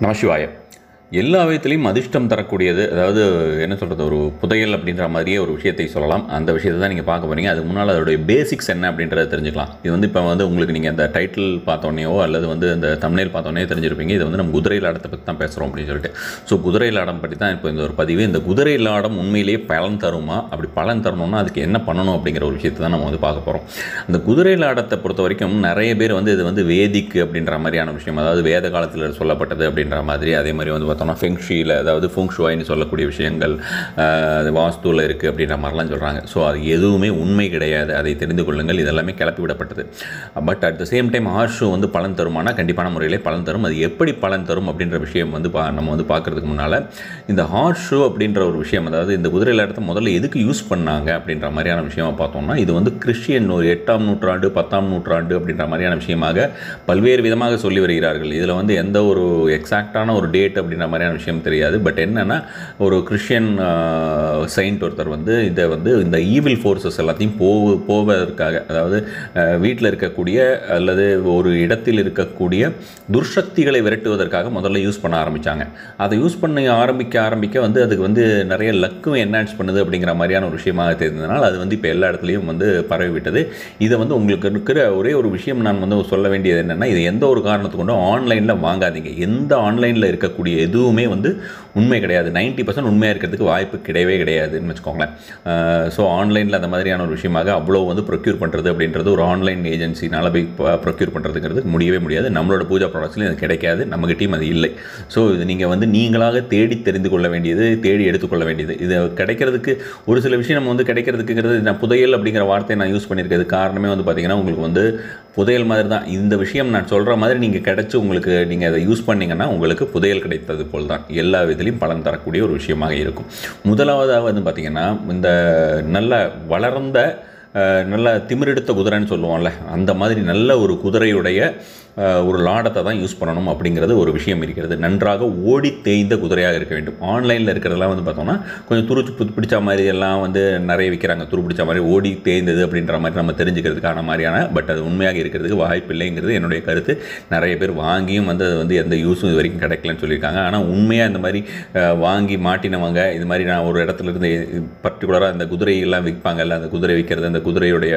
நமசிவாய எல்லா விதத்துலேயும் அதிர்ஷ்டம் தரக்கூடியது அதாவது என்ன சொல்கிறது ஒரு புதையல் அப்படின்ற மாதிரியே ஒரு விஷயத்தை சொல்லலாம் அந்த விஷயத்தை தான் நீங்கள் பார்க்க போகிறீங்க அதுக்கு முன்னால் அதோடைய பேசிக்ஸ் என்ன அப்படின்றத தெரிஞ்சுக்கலாம் இது வந்து இப்போ வந்து உங்களுக்கு நீங்கள் அந்த டைட்டில் பார்த்தோன்னேயோ அல்லது வந்து அந்த தமிழில் பார்த்தோன்னே தெரிஞ்சிருப்பீங்க இது வந்து நம்ம குதிரை லாடத்தை பற்றி தான் பேசுகிறோம் அப்படின்னு சொல்லிட்டு ஸோ குதிரை லாடம் பற்றி தான் இப்போ இந்த ஒரு பதிவு இந்த குதிரை லாடம் உண்மையிலேயே பலன் தருமா அப்படி பலன் தரணும்னா அதுக்கு என்ன பண்ணணும் அப்படிங்கிற ஒரு விஷயத்தை தான் நம்ம வந்து பார்க்க போகிறோம் அந்த குதிரை லாடத்தை பொறுத்த வரைக்கும் நிறைய பேர் வந்து இது வந்து வேதிக்கு அப்படின்ற மாதிரியான விஷயம் அதாவது வேத காலத்தில் சொல்லப்பட்டது அப்படின்ற மாதிரி அதே மாதிரி வந்து பார்த்தோம்னா ஃபெங்ஷியில் அதாவது ஃபுங்ஷுவாயின்னு சொல்லக்கூடிய விஷயங்கள் ஆஹ், அது வாஸ்துவில் இருக்குது அப்படின்ற மாதிரிலாம் சொல்கிறாங்க ஸோ அது எதுவுமே உண்மை கிடையாது அதை தெரிந்து கொள்ளுங்கள் இதெல்லாமே கிளப்பி விடப்பட்டது but at the same time ஹார்ஷோ வந்து பலன் தருமானா கண்டிப்பான முறையிலே பலன் தரும் அது எப்படி பலன் தரும் அப்படின்ற விஷயம் வந்து பா நம்ம வந்து பார்க்குறதுக்கு முன்னால் இந்த ஹார்ஸ் ஷோ அப்படின்ற ஒரு விஷயம் அதாவது இந்த குதிரை இடத்த முதல்ல எதுக்கு யூஸ் பண்ணாங்க அப்படின்ற மாதிரியான விஷயமா பார்த்தோம்னா இது வந்து கிறிஸ்டியன் ஒரு எட்டாம் நூற்றாண்டு பத்தாம் நூற்றாண்டு அப்படின்ற மாதிரியான விஷயமாக பல்வேறு விதமாக சொல்லி வருகிறார்கள் இதில் வந்து எந்த ஒரு எக்ஸாக்டான ஒரு டேட் அப்படின்ற மாதிரியான விஷயம் தெரியாது பட் என்னென்னா ஒரு கிறிஸ்டியன் செயின்ட் ஒருத்தர் வந்து இதை வந்து இந்த ஈவில் ஃபோர்ஸஸ் எல்லாத்தையும் போ போவதற்காக அதாவது வீட்டில் இருக்கக்கூடிய அல்லது ஒரு இடத்தில் இருக்கக்கூடிய துர்சக்திகளை விரட்டுவதற்காக முதல்ல யூஸ் பண்ண ஆரம்பித்தாங்க அதை யூஸ் பண்ண ஆரம்பிக்க ஆரம்பிக்க வந்து அதுக்கு வந்து நிறைய லக்கும் என்ஹான்ஸ் பண்ணுது அப்படிங்கிற மாதிரியான ஒரு விஷயமாக தெரிந்ததுனால அது வந்து இப்போ எல்லா இடத்துலையும் வந்து பரவி விட்டது இதை வந்து உங்களுக்கு இருக்கிற ஒரே ஒரு விஷயம் நான் வந்து சொல்ல வேண்டியது என்னென்னா இது எந்த ஒரு காரணத்து கொண்டும் ஆன்லைனில் வாங்காதீங்க எந்த ஆன்லைனில் இருக்கக்கூடிய எதுவுமே வந்து உண்மை கிடையாது 90% பர்சன்ட் உண்மையாக இருக்கிறதுக்கு வாய்ப்பு கிடையவே கிடையாதுன்னு வச்சுக்கோங்களேன் ஸோ ஆன்லைனில் அந்த மாதிரியான ஒரு விஷயமாக அவ்வளோ வந்து ப்ரொக்யூர் பண்ணுறது அப்படின்றது ஒரு ஆன்லைன் ஏஜென்சினால் போய் ப்ரொக்யூர் பண்ணுறதுங்கிறது முடியவே முடியாது நம்மளோட பூஜா ப்ராடக்ட்ஸ்லையும் அது கிடைக்காது நம்ம டீம் அது இல்லை ஸோ இது நீங்கள் வந்து நீங்களாக தேடி தெரிந்து கொள்ள வேண்டியது தேடி எடுத்துக்கொள்ள வேண்டியது இது கிடைக்கிறதுக்கு ஒரு சில விஷயம் நம்ம வந்து கிடைக்கிறதுக்குங்கிறது நான் புதையல் அப்படிங்கிற வார்த்தையை நான் யூஸ் பண்ணியிருக்கிறது காரணமே வந்து பார்த்தீங்கன்னா உங்களுக்கு வந்து புதையல் மாதிரி தான் இந்த விஷயம் நான் சொல்கிற மாதிரி நீங்கள் கிடைச்சி உங்களுக்கு நீங்கள் அதை யூஸ் பண்ணீங்கன்னா உங்களுக்கு புதையல் கிடைத்தது போல் தான் எல்லா விதத்துலையும் பலன் தரக்கூடிய ஒரு விஷயமாக இருக்கும் முதலாவதாக வந்து பார்த்திங்கன்னா இந்த நல்ல வளர்ந்த அஹ், நல்ல திமிரெடுத்த குதிரைன்னு சொல்லுவோம்ல அந்த மாதிரி நல்ல ஒரு குதிரையுடைய அஹ், ஒரு லாடத்தை தான் யூஸ் பண்ணணும் அப்படிங்கிறது ஒரு விஷயம் இருக்கிறது நன்றாக ஓடி தேய்ந்த குதிரையாக இருக்க வேண்டும் ஆன்லைனில் இருக்கிறதெல்லாம் வந்து பார்த்தோம்னா கொஞ்சம் துரு பி- பிடிச்ச மாதிரி எல்லாம் வந்து நிறைய விற்கிறாங்க துரு பிடிச்ச மாதிரி ஓடி தேய்ந்தது அப்படின்ற மாதிரி நம்ம தெரிஞ்சுக்கிறதுக்கான மாதிரியான பட் அது உண்மையாக இருக்கிறதுக்கு வாய்ப்பு இல்லைங்கிறது என்னுடைய கருத்து நிறைய பேர் வாங்கியும் வந்து அது வந்து எந்த யூஸும் இது வரைக்கும் கிடைக்கலன்னு சொல்லியிருக்காங்க ஆனால் உண்மையாக இந்த மாதிரி அஹ், வாங்கி மாட்டினவங்க இது மாதிரி நான் ஒரு இடத்துல இருந்து பர்டிகுலராக அந்த குதிரையெல்லாம் விற்பாங்கல்ல அந்த குதிரை விற்கிறது அந்த குதிரையுடைய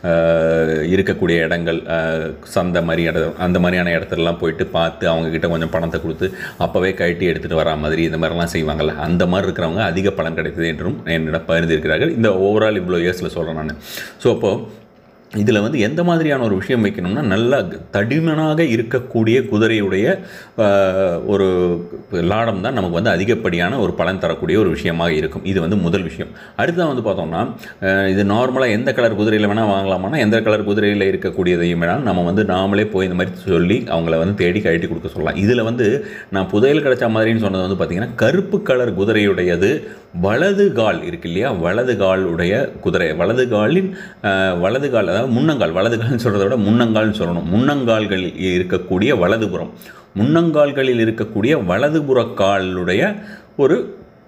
அஹ், இருக்கக்கூடிய இடங்கள் அஹ், சந்தை மாதிரி இடம் அந்த மாதிரியான இடத்துலலாம் போயிட்டு பார்த்து அவங்க கிட்ட கொஞ்சம் பணத்தை கொடுத்து அப்போவே கழட்டி எடுத்துகிட்டு வரா மாதிரி இந்த மாதிரிலாம் செய்வாங்கல்ல அந்த மாதிரி இருக்கிறவங்க அதிக பலன் கிடைத்தது என்றும் என்னிடம் பகிர்ந்திருக்கிறார்கள் இந்த ஓவரால் இவ்வளோ இயர்ஸில் சொல்கிறேன் நான் ஸோ அப்போது இதில் வந்து எந்த மாதிரியான ஒரு விஷயம் வைக்கணும்னா நல்லா தடிமனாக இருக்கக்கூடிய குதிரையுடைய ஆஹ், ஒரு லாடம் தான் நமக்கு வந்து அதிகப்படியான ஒரு பலன் தரக்கூடிய ஒரு விஷயமாக இருக்கும் இது வந்து முதல் விஷயம் அடுத்ததான் வந்து பார்த்தோம்னா ஆஹ், இது நார்மலாக எந்த கலர் குதிரையில் வேணால் வாங்கலாமான்னா எந்த கலர் குதிரையில் இருக்கக்கூடியதையும் வேணால் நம்ம வந்து நாமளே போய் இந்த மாதிரி சொல்லி அவங்கள வந்து தேடி கழட்டி கொடுக்க சொல்லலாம் இதில் வந்து நான் புதையல் கிடைச்ச மாதிரின்னு சொன்னது வந்து பார்த்திங்கன்னா கருப்பு கலர் குதிரையுடையது வலது கால் இருக்கு இல்லையா வலது கால் உடைய குதிரை வலது காலின் ஆஹ், வலது கால் அதாவது முன்னங்கால் வலது கால்னு சொல்கிறத விட முன்னங்கால்னு சொல்லணும் முன்னங்கால்களில் இருக்கக்கூடிய வலதுபுறம் முன்னங்கால்களில் இருக்கக்கூடிய வலதுபுற காலுடைய ஒரு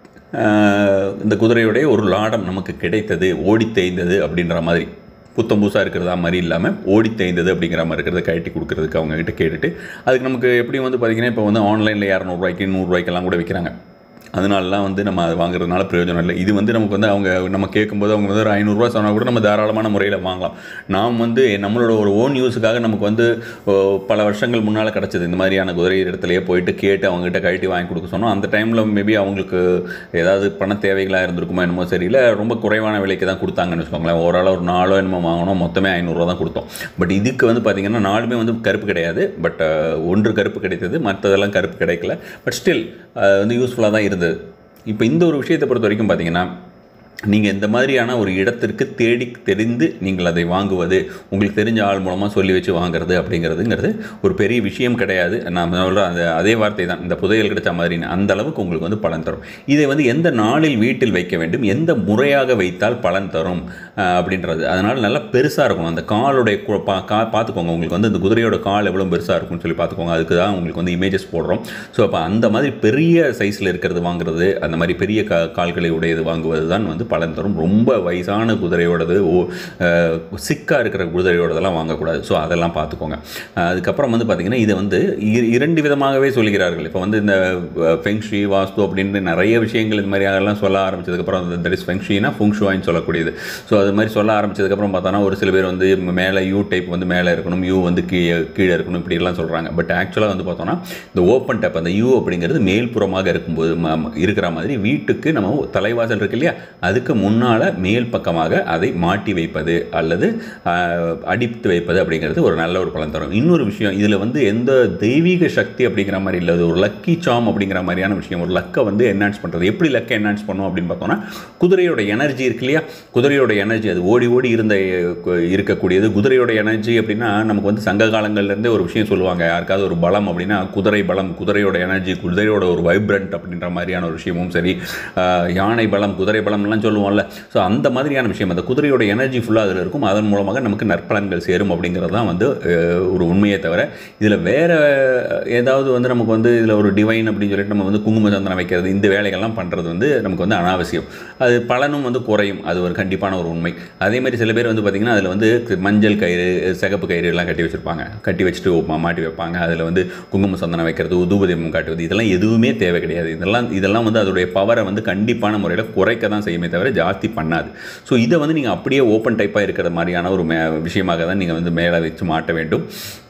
ஆஹ், இந்த குதிரையுடைய ஒரு லாடம் நமக்கு கிடைத்தது ஓடி தேய்ந்தது அப்படின்ற மாதிரி புத்தம் புதுசாக இருக்கிறதா மாதிரி இல்லாமல் ஓடி தேய்ந்தது அப்படிங்கிற மாதிரி இருக்கிறத கழட்டி கொடுக்கறதுக்கு அவங்க கிட்ட கேட்டுட்டு அதுக்கு நமக்கு எப்படியும் வந்து பார்த்திங்கன்னா இப்போ வந்து ஆன்லைனில் இரநூறுவாய்க்கு நூறுரூவாய்க்கெல்லாம் கூட விற்கிறாங்க அதனாலலாம் வந்து நம்ம அது வாங்குறதுனால பிரயோஜனம் இல்லை இது வந்து நமக்கு வந்து அவங்க நம்ம கேட்கும்போது அவங்க வந்து ஒரு ஐநூறுரூவா சொன்னால் கூட நம்ம தாராளமான முறையில் வாங்கலாம் நாம் வந்து நம்மளோட ஒரு ஓன் யூஸுக்காக நமக்கு வந்து ஓ, பல வருஷங்கள் முன்னால் கிடச்சிது இந்த மாதிரியான குதிரை இடத்துலையே போயிட்டு கேட்டு அவங்ககிட்ட கழட்டி வாங்கி கொடுக்க சொன்னோம் அந்த டைமில் மேபி அவங்களுக்கு ஏதாவது பண தேவைகளாக இருந்திருக்குமோ என்னமோ தெரியல ரொம்ப குறைவான விலைக்கு தான் கொடுத்தாங்கன்னு வச்சுக்கோங்களேன் ஓரளவு ஒரு நாலோ என்னமோ வாங்கினோம் மொத்தமே ஐநூறுரூவா தான் கொடுத்தோம் பட் இதுக்கு வந்து பார்த்திங்கன்னா நாலுமே வந்து கருப்பு கிடையாது பட் ஒன்று கருப்பு கிடைத்தது மற்றதெல்லாம் கருப்பு கிடைக்கல பட் ஸ்டில் வந்து யூஸ்ஃபுல்லாக தான் இருந்தது இப்போ இந்த ஒரு விஷயத்தை பொறுத்த வரைக்கும் பார்த்தீங்கன்னா நீங்கள் இந்த மாதிரியான ஒரு இடத்திற்கு தேடி தெரிந்து நீங்கள் அதை வாங்குவது உங்களுக்கு தெரிஞ்ச ஆள் மூலமாக சொல்லி வச்சு வாங்குறது அப்படிங்கிறதுங்கிறது ஒரு பெரிய விஷயம் கிடையாது நான் சொல்கிற அந்த அதே வார்த்தை தான் இந்த புதையல் கிடைச்ச மாதிரி அந்த அளவுக்கு உங்களுக்கு வந்து பலன் தரும் இதை வந்து எந்த நாளில் வீட்டில் வைக்க வேண்டும் எந்த முறையாக வைத்தால் பலன் தரும் அஹ், அப்படின்றது அதனால் நல்லா பெருசாக இருக்கணும் அந்த காலுடைய கு- பா கா பார்த்துக்கோங்க உங்களுக்கு வந்து அந்த குதிரையோட கால் எவ்வளோ பெருசாக இருக்கும்னு சொல்லி பார்த்துக்கோங்க அதுக்கு தான் உங்களுக்கு வந்து இமேஜஸ் போடுறோம் ஸோ அப்போ அந்த மாதிரி பெரிய சைஸில் இருக்கிறது வாங்குறது அந்த மாதிரி பெரிய கா கால்களை உடையது வாங்குவது தான் வந்து பலன் தரும் ரொம்ப வயசான குதிரையோடது சிக்காக இருக்கிற குதிரையோடதெல்லாம் வாங்கக்கூடாது ஸோ அதெல்லாம் பார்த்துக்கோங்க அஹ் அதுக்கப்புறம் வந்து பார்த்திங்கன்னா இதை வந்து இர- இரண்டு விதமாகவே சொல்கிறார்கள் இப்போ வந்து இந்த ஃபெங்ஷி வாஸ்து அப்படின்ட்டு நிறைய விஷயங்கள் இது மாதிரி அதெல்லாம் சொல்ல ஆரம்பிச்சதுக்கப்புறம் தட் இஸ் ஃபெங்ஷினா ஃபுங்ஷுவான்னு சொல்லக்கூடியது ஸோ அது மாதிரி சொல்ல ஆரம்பிச்சதுக்கப்புறம் பார்த்தோன்னா ஒரு சில பேர் வந்து மேலே யூ டைப் வந்து மேலே இருக்கணும் யூ வந்து கீழே கீழே இருக்கணும் இப்படிலாம் சொல்கிறாங்க பட் ஆக்சுவலாக வந்து பார்த்தோன்னா இந்த ஓப்பன் டேப் அந்த யூ அப்படிங்கிறது மேல்புறமாக இருக்கும்போது ம- ம- இருக்கிற மாதிரி வீட்டுக்கு நம்ம தலைவாசல் இருக்கு இல்லையா அதுக்கு முன்னால் மேல் பக்கமாக அதை மாட்டி வைப்பது அல்லது ஆஹ், அடித்து வைப்பது அப்படிங்கிறது ஒரு நல்ல ஒரு பலன் தரும் இன்னொரு விஷயம் இதில் வந்து எந்த தெய்வீக சக்தி அப்படிங்கிற மாதிரி இல்லை அது ஒரு லக்கி சாம் அப்படிங்கிற மாதிரியான விஷயம் ஒரு லக்கை வந்து என்ஹான்ஸ் பண்ணுறது எப்படி லக்கை என்ஹான்ஸ் பண்ணும் அப்படின்னு பார்த்தோம்னா குதிரையோட எனர்ஜி இருக்கு இல்லையா குதிரையோட எனர்ஜி அது ஓடி ஓடி இருந்த கு- இருக்கக்கூடியது குதிரையோட எனர்ஜி அப்படின்னா நமக்கு வந்து சங்க காலங்கள்லேருந்தே ஒரு விஷயம் சொல்லுவாங்க யாருக்காவது ஒரு பலம் அப்படின்னா குதிரை பலம் குதிரையோட எனர்ஜி குதிரையோட ஒரு வைப்ரண்ட் அப்படின்ற மாதிரியான ஒரு விஷயமும் சரி ஆஹ், யானை பலம் குதிரை பலம்லாம் சொல்லுவோம்ல ஸோ அந்த மாதிரியான விஷயம் அந்த குதிரையோட எனர்ஜி ஃபுல்லாக அதில் இருக்கும் அதன் மூலமாக நமக்கு நற்பலன்கள் சேரும் அப்படிங்கிறது தான் வந்து அஹ், ஒரு உண்மையே தவிர இதில் வேற ஏதாவது வந்து நமக்கு வந்து இதில் ஒரு டிவைன் அப்படின்னு சொல்லிட்டு நம்ம வந்து குங்கும சந்தனம் வைக்கிறது இந்த வேலைகள்லாம் பண்ணுறது வந்து நமக்கு வந்து அனாவசியம் அது பலனும் வந்து குறையும் அது ஒரு கண்டிப்பான ஒரு உண்மை அதே மாதிரி சில பேர் வந்து பார்த்திங்கன்னா அதில் வந்து மஞ்சள் கயிறு சிகப்பு கயிறு எல்லாம் கட்டி வச்சுருப்பாங்க கட்டி வச்சுட்டு மா- மாட்டி வைப்பாங்க அதில் வந்து குங்கும சந்தனம் வைக்கிறது உதூபதீபம் காட்டுவது இதெல்லாம் எதுவுமே தேவை கிடையாது இதெல்லாம் இதெல்லாம் வந்து அதோடைய பவரை வந்து கண்டிப்பான முறையில் குறைக்க தான் செய்யுமே தவிர ஜாஸ்தி பண்ணாது ஸோ இதை வந்து நீங்கள் அப்படியே ஓப்பன் டைப்பாக இருக்கிற மாதிரியான ஒரு மே விஷயமாக தான் நீங்கள் வந்து மேலே வச்சு மாட்ட வேண்டும்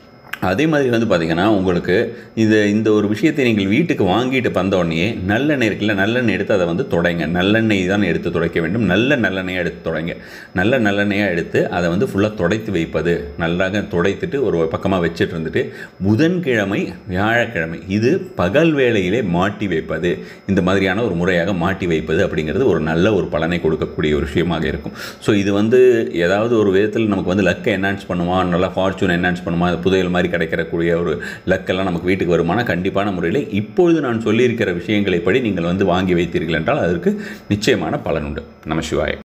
அதே மாதிரி வந்து பார்த்திங்கன்னா உங்களுக்கு இது இந்த ஒரு விஷயத்தை நீங்கள் வீட்டுக்கு வாங்கிட்டு வந்த உடனே நல்லெண்ணெய் இருக்குல்ல நல்லெண்ணெய் எடுத்து அதை வந்து துடைங்க நல்லெண்ணெய் தான் எடுத்து துடைக்க வேண்டும் நல்ல நல்லெண்ணெயை எடுத்து துடைங்க நல்ல நல்லெண்ணெயாக எடுத்து அதை வந்து ஃபுல்லாக துடைத்து வைப்பது நல்லாக துடைத்துட்டு ஒரு பக்கமாக வச்சுட்டு இருந்துட்டு புதன்கிழமை வியாழக்கிழமை இது பகல் வேளையிலே மாட்டி வைப்பது இந்த மாதிரியான ஒரு முறையாக மாட்டி வைப்பது அப்படிங்கிறது ஒரு நல்ல ஒரு பலனை கொடுக்கக்கூடிய ஒரு விஷயமாக இருக்கும் ஸோ இது வந்து ஏதாவது ஒரு விதத்தில் நமக்கு வந்து லக்கை என்ஹான்ஸ் பண்ணுமா நல்லா ஃபார்ச்சூன் என்ஹான்ஸ் பண்ணுமா அது புதையல் மாதிரி கிடைக்கிறக்கூடிய ஒரு லக்கெல்லாம் நமக்கு வீட்டுக்கு வருமானா கண்டிப்பான முறையில் இப்பொழுது நான் சொல்லியிருக்கிற விஷயங்களை படி நீங்கள் வந்து வாங்கி வைத்தீர்கள் என்றால் அதற்கு நிச்சயமான பலன் உண்டு நம சிவாய